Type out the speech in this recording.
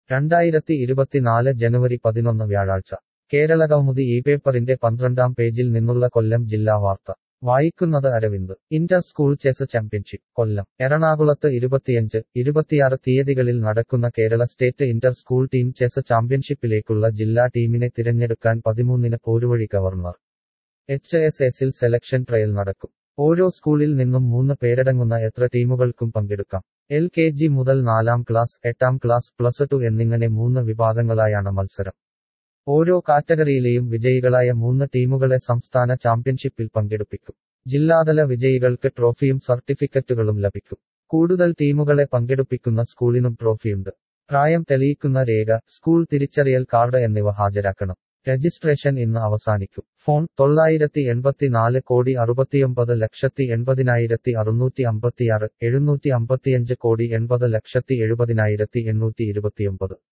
രണ്ടായിരത്തി ഇരുപത്തിനാല് ജനുവരി പതിനൊന്ന് വ്യാഴാഴ്ച കേരളകൗമുദി ഈ പേപ്പറിന്റെ പന്ത്രണ്ടാം പേജിൽ നിന്നുള്ള കൊല്ലം ജില്ലാ വാർത്ത വായിക്കുന്നത് Aravind inter school chess championship Kollam എറണാകുളത്ത് ഇരുപത്തിയഞ്ച് ഇരുപത്തിയാറ് തീയതികളിൽ നടക്കുന്ന Kerala state inter school team chess ചാമ്പ്യൻഷിപ്പിലേക്കുള്ള ജില്ലാ ടീമിനെ തിരഞ്ഞെടുക്കാൻ പതിമൂന്നിന് പോരുവഴി ഗവർണർ എച്ച് എസ് എസിൽ സെലക്ഷൻ ട്രയൽ നടക്കും ഓരോ സ്കൂളിൽ നിന്നും മൂന്ന് പേരടങ്ങുന്ന എത്ര ടീമുകൾക്കും പങ്കെടുക്കാം എൽ കെ ജി മുതൽ നാലാം ക്ലാസ് എട്ടാം ക്ലാസ് പ്ലസ് ടു എന്നിങ്ങനെ മൂന്ന് വിഭാഗങ്ങളായാണ് മത്സരം ഓരോ കാറ്റഗറിയിലെയും വിജയികളായ മൂന്ന് ടീമുകളെ സംസ്ഥാന ചാമ്പ്യൻഷിപ്പിൽ പങ്കെടുപ്പിക്കും ജില്ലാതല വിജയികൾക്ക് ട്രോഫിയും സർട്ടിഫിക്കറ്റുകളും ലഭിക്കും കൂടുതൽ ടീമുകളെ പങ്കെടുപ്പിക്കുന്ന സ്കൂളിനും ട്രോഫിയുണ്ട് പ്രായം തെളിയിക്കുന്ന രേഖ സ്കൂൾ തിരിച്ചറിയൽ കാർഡ് എന്നിവ ഹാജരാക്കണം രജിസ്ട്രേഷൻ ഇന്ന് അവസാനിക്കും ഫോൺ തൊള്ളായിരത്തി എൺപത്തിനാല് കോടി അറുപത്തിയൊമ്പത് ലക്ഷത്തി എൺപതിനായിരത്തി അറുന്നൂറ്റി അമ്പത്തിയാറ് എഴുന്നൂറ്റി അമ്പത്തിയഞ്ച് കോടി എൺപത് ലക്ഷത്തി എഴുപതിനായിരത്തി എണ്ണൂറ്റി ഇരുപത്തിയൊമ്പത്